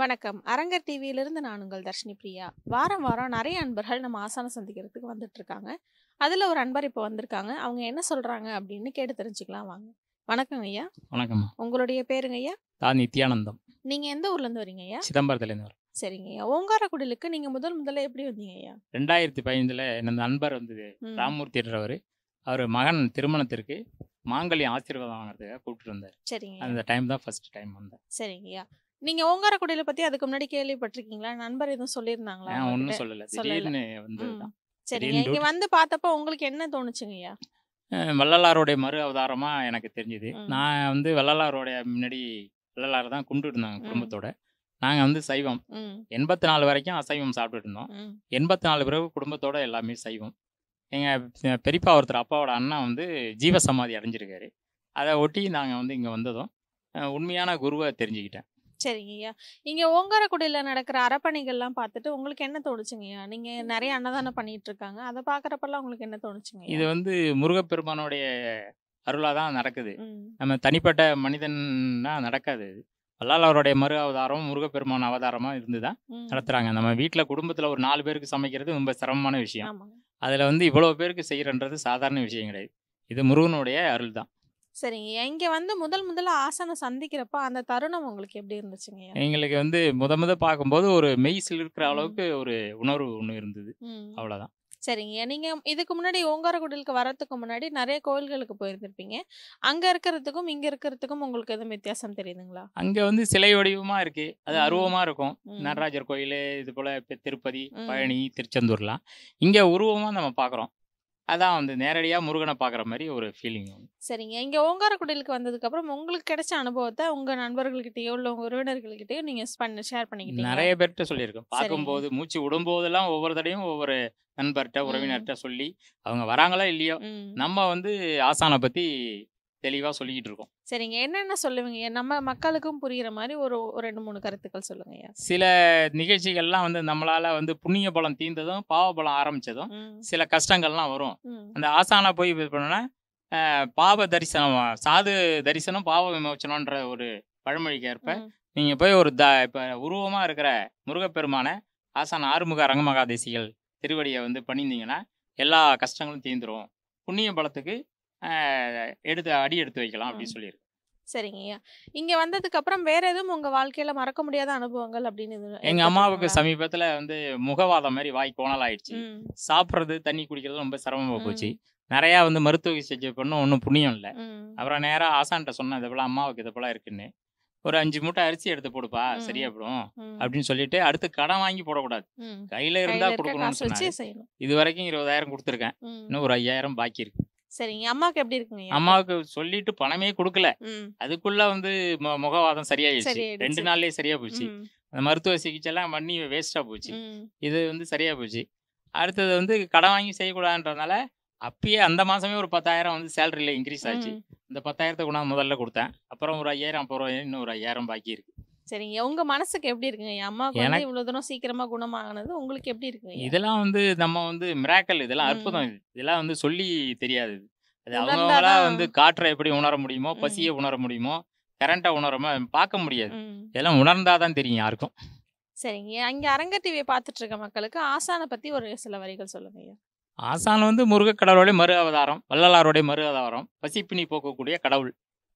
வணக்கம் அரங்கர் டிவியிலிருந்து நான் உங்கள் தர்ஷினி பிரியா வாரம் வாரம் நிறைய அன்பர்கள் நம்ம ஆசான சந்திக்கிறதுக்கு வந்துட்டு இருக்காங்க அதில் ஒரு அன்பர் இப்போ வந்திருக்காங்க அவங்க என்ன சொல்கிறாங்க அப்படின்னு கேட்டு தெரிஞ்சுக்கலாம் வாங்க வணக்கங்க ஐயா வணக்கம்மா உங்களுடைய பேருங்க ஐயா நான் நித்யானந்தம் நீங்கள் எந்த ஊர்லேருந்து வரீங்க ஐயா சிதம்பரத்துலேருந்து வரேன் சரிங்க ஐயா ஓங்காரக்குடிலுக்கு நீங்கள் முதல் முதல்ல எப்படி வந்தீங்க ஐயா ரெண்டாயிரத்தி பதினைந்தில் எனது நண்பர் வந்து ம். ராமூர்த்தின்றவர் அவர் மகன் திருமணத்திற்கு மாங்கல்யம் ஆசீர்வாதம் வாங்குறதுக்காக கூப்பிட்டு வந்தார் சரிங்க ஐயா அந்த டைம் தான் ஃபர்ஸ்ட் டைம் வந்தேன் சரிங்க ஐயா நீங்கள் ஓங்காரக்குடியில பற்றி அதுக்கு முன்னாடி கேள்விப்பட்டிருக்கீங்களா நண்பர் எதுவும் சொல்லியிருந்தாங்களா நான் உங்ககிட்ட? ஒன்றும் சொல்லலை சொல்லல. திடீர்னு வந்தது ம். தான் சரிங்க திடீர்னு இங்கே duty- வந்து பார்த்தப்போ உங்களுக்கு என்ன தோணுச்சுங்க ஐயா வள்ளலாருடைய மறு அவதாரமாக எனக்கு தெரிஞ்சுது ம். நான் வந்து வள்ளலாருடைய முன்னாடி வள்ளலார் தான் கும்பிட்டு இருந்தாங்க ம். குடும்பத்தோட நாங்கள் வந்து சைவம் ம் எண்பத்தி நாலு வரைக்கும் அசைவம் சாப்பிட்டுட்டு இருந்தோம் ம் எண்பத்தி நாலு பிறகு குடும்பத்தோட எல்லாமே சைவம் எங்கள் பெரியப்பா ஒருத்தர் அப்பாவோட அண்ணா வந்து ஜீவசமாதி அடைஞ்சிருக்காரு அதை ஒட்டி நாங்கள் வந்து இங்கே வந்ததும் அஹ், உண்மையான குருவை தெரிஞ்சுக்கிட்டேன் சரிங்க ஐயா இங்க ஓங்காரக்குடியில நடக்கிற அறப்பணிகள்லாம் பார்த்துட்டு உங்களுக்கு என்ன தோணுச்சுங்க ஐயா நீங்க நிறைய அன்னதானம் பண்ணிட்டு இருக்காங்க அதை பாக்குறப்பெல்லாம் உங்களுக்கு என்ன தோணுச்சுங்க இது ஐயா? வந்து முருகப்பெருமானுடைய அருளாக தான் நடக்குது ம், நம்ம தனிப்பட்ட மனிதன்னா நடக்காது இது வள்ளலாருடைய மறு அவதாரம் முருகப்பெருமான் அவதாரமாக இருந்து தான் ம். நடத்துகிறாங்க நம்ம வீட்டில் குடும்பத்தில் ஒரு நாலு பேருக்கு சமைக்கிறது ரொம்ப சிரமமான விஷயம் ஆமாங்க அதில் வந்து இவ்வளோ பேருக்கு செய்கிறன்றது சாதாரண விஷயம் கிடையாது இது முருகனுடைய அருள் தான் சரிங்க ஐயா இங்க வந்து முதல் முதல்ல ஆசனம் சந்திக்கிறப்ப அந்த தருணம் உங்களுக்கு எப்படி இருந்துச்சுங்க ஐயா எங்களுக்கு வந்து முத முத பார்க்கும்போது ஒரு மெய் சிலிர்க்கிற ம். அளவுக்கு ஒரு உணர்வு ஒன்று இருந்தது ம். அவ்வளோதான் சரிங்க ஐயா நீங்க இதுக்கு முன்னாடி ஓங்காரக்குடிலுக்கு வரதுக்கு முன்னாடி நிறைய கோயில்களுக்கு போயிருந்திருப்பீங்க அங்க இருக்கிறதுக்கும் இங்க இருக்கிறதுக்கும் உங்களுக்கு எதுவும் வித்தியாசம் தெரியுதுங்களா அங்கே வந்து சிலை வடிவமாக இருக்குது அது ம். அருவமாக இருக்கும் ம். நடராஜர் கோயில் இது போல் இப்போ திருப்பதி ம். பழனி திருச்செந்தூர்லாம் இங்கே உருவமாக நம்ம பார்க்குறோம் அதான் வந்து நேரடியாக முருகனை பார்க்குற மாதிரி ஒரு ஃபீலிங் சரிங்க இங்க ஓங்காரக்குடிலுக்கு வந்ததுக்கு அப்புறம் உங்களுக்கு கிடைச்ச அனுபவத்தை உங்க நண்பர்கள்கிட்டயோ இல்ல உங்க உறவினர்கள்கிட்டயோ நீங்க பண்ண ஷேர் பண்ணிக்கிட்டீங்க நிறைய பேர்கிட்ட சொல்லியிருக்கோம் பார்க்கும்போது மூச்சு விடும்போதெல்லாம் ஒவ்வொரு தடையும் ஒவ்வொரு நண்பர்கிட்ட ம். உறவினர்கிட்ட சொல்லி அவங்க வராங்களோ இல்லையோ ம். நம்ம வந்து ஆசானை பற்றி தெளிவாக சொல்லிக்கிட்டு இருக்கோம் சரிங்க என்னென்ன சொல்லுவீங்க நம்ம மக்களுக்கும் புரியுற மாதிரி ஒரு ஒரு ரெண்டு மூணு கருத்துக்கள் சொல்லுங்க ஐயா சில நிகழ்ச்சிகள்லாம் வந்து நம்மளால வந்து புண்ணிய பலம் தீர்ந்ததும் பாவ பலம் ஆரம்பிச்சதும் ம், சில கஷ்டங்கள்லாம் வரும் ம், அந்த ஆசானா போய் இது பண்ணோன்னா அஹ், பாவ தரிசனம் சாது தரிசனம் பாவ விமோச்சனன்ற ஒரு பழமொழிக்கு ஏற்ப ம். நீங்கள் போய் ஒரு த இப்போ உருவமாக இருக்கிற முருகப்பெருமான ஆசான் ஆறுமுக ரங்கமகாதேசிகள் திருவடியை வந்து பண்ணியிருந்தீங்கன்னா எல்லா கஷ்டங்களும் தீர்ந்துரும் புண்ணிய பலத்துக்கு அஹ், எடுத்து அடி எடுத்து வைக்கலாம் அப்படின்னு ம். சொல்லியிருக்கு சரிங்க ஐயா இங்க வந்ததுக்கு அப்புறம் வேற எதுவும் உங்க வாழ்க்கையில மறக்க முடியாத அனுபவங்கள் அப்படின்னு எதுவும் எங்க அம்மாவுக்கு ஏற்பட்டிருக்குங்களா? சமீபத்தில் வந்து முகவாதம் மாதிரி வாய் கோணல் ஆயிடுச்சு ம், சாப்பிட்றது தண்ணி குடிக்கிறது ரொம்ப சிரமமாக ம், போச்சு நிறையா வந்து மருத்துவ சிகிச்சை பண்ண ஒன்றும் புண்ணியம் இல்லை ம், அப்புறம் நேராக ஆசான்ட்ட சொன்னேன் இது போல் அம்மாவுக்கு இது போல இருக்குன்னு ஒரு அஞ்சு மூட்டை அரிசி எடுத்து போடுப்பா ம். சரியா போடும் ம், அப்படின்னு சொல்லிட்டு அடுத்து கடன் வாங்கி போடக்கூடாது ம். கையில் இருந்தால் கையில இருக்க கொடுக்கணும்னு காசு வச்சு சொன்னாரு செய்யணும் இது வரைக்கும் இருபதாயிரம் கொடுத்துருக்கேன் ம். இன்னும் ஒரு ஐயாயிரம் பாக்கி இருக்கு சரிங்க அம்மாவுக்கு எப்படி இருக்குங்க ஐயா? அம்மாவுக்கு சொல்லிட்டு பணமே கொடுக்கல ம், அதுக்குள்ள வந்து மு- முகவாதம் சரியாயிடுச்சு சரியாயிடுச்சு. ரெண்டு நாள்லயே சரியா போச்சு ம், அந்த மருத்துவ சிகிச்சை எல்லாம் பண்ணி வேஸ்டா போச்சு ம், இது வந்து சரியா போச்சு அடுத்தது வந்து கடன் வாங்கி செய்யக்கூடாதுன்றதுனால அப்பயே அந்த மாசமே ஒரு பத்தாயிரம் வந்து சேலரியில இன்க்ரீஸ் ஆச்சு ம். இந்த பத்தாயிரத்தை கொண்டாந்து முதல்ல கொடுத்தேன் அப்புறம் ஒரு ஐயாயிரம் அப்புறம் இன்னும் ஒரு ஐயாயிரம் பாக்கி இருக்கு சரிங்க உங்க மனசுக்கு எப்படி இருக்குங்க ஐயா? அம்மாவுக்கு வந்து எனக்கு- இவ்வளவு தூரம் சீக்கிரமா குணமாகனது உங்களுக்கு எப்படி இருக்குங்க ஐயா? இதெல்லாம் வந்து நம்ம வந்து மிராக்கல் இதெல்லாம் ம். அற்புதம் இது இதெல்லாம் வந்து சொல்லி தெரியாது இது. அது உணர்ந்தாதான் அவங்கவுங்களா வந்து காற்றை எப்படி உணர முடியுமோ ம். பசியை உணர முடியுமோ கரண்ட்டை உணரமோ பார்க்க முடியாது ம். இதெல்லாம் உணர்ந்தாதான் தெரியும் யாருக்கும் சரிங்க அங்க அரங்க டிவியை பார்த்துட்டு இருக்க மக்களுக்கு ஆசானை பத்தி ஒரு சில வரிகள் சொல்லுங்க ஐயா ஆசான் வந்து முருகக்கடவுளுடைய மறு அவதாரம் வள்ளலாருடைய மறு அவதாரம் பசிப்பினி போக்கக்கூடிய கடவுள்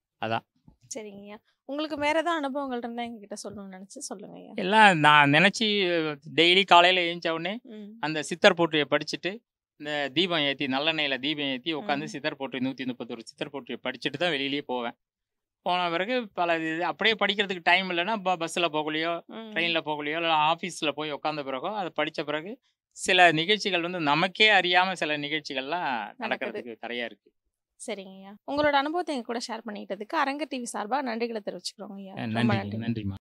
சரிங்க ஐயா உங்களுக்கு வேற ஏதாவது அனுபவங்கள் இருந்தா எங்ககிட்ட சொல்லணும்னு நினைச்சு சொல்லுங்க ஐயா எல்லாம் நான் நினச்சி டெய்லி காலையில் எழுந்த உடனே ம், அந்த சித்தர் போற்றியை படிச்சுட்டு இந்த தீபம் ஏற்றி நல்லெண்ணெயில் தீபம் ஏற்றி உட்காந்து ம். சித்தர் போற்றி நூற்றி முப்பத்தொரு சித்தர் போற்றியை படிச்சுட்டு தான் வெளியிலேயே போவேன் போன பிறகு பல இது அப்படியே படிக்கிறதுக்கு டைம் இல்லைன்னா ப பஸ்ஸில் போகலையோ ம். ட்ரெயினில் போகலையோ இல்லை ஆஃபீஸில் போய் உட்காந்த பிறகோ அதை படித்த பிறகு சில நிகழ்ச்சிகள் வந்து நமக்கே அறியாமல் சில நிகழ்ச்சிகள்லாம் நடக்கிறதுக்கு தடையாக இருக்குது சரிங்க ஐயா உங்களோட அனுபவத்தை எங்க கூட ஷேர் பண்ணிக்கிட்டதுக்கு அரங்க டிவி சார்பா நன்றிகளை தெரிவிச்சுக்கிறோங்க ஐயா ரொம்ப நன்றி நன்றி நன்றிம்மா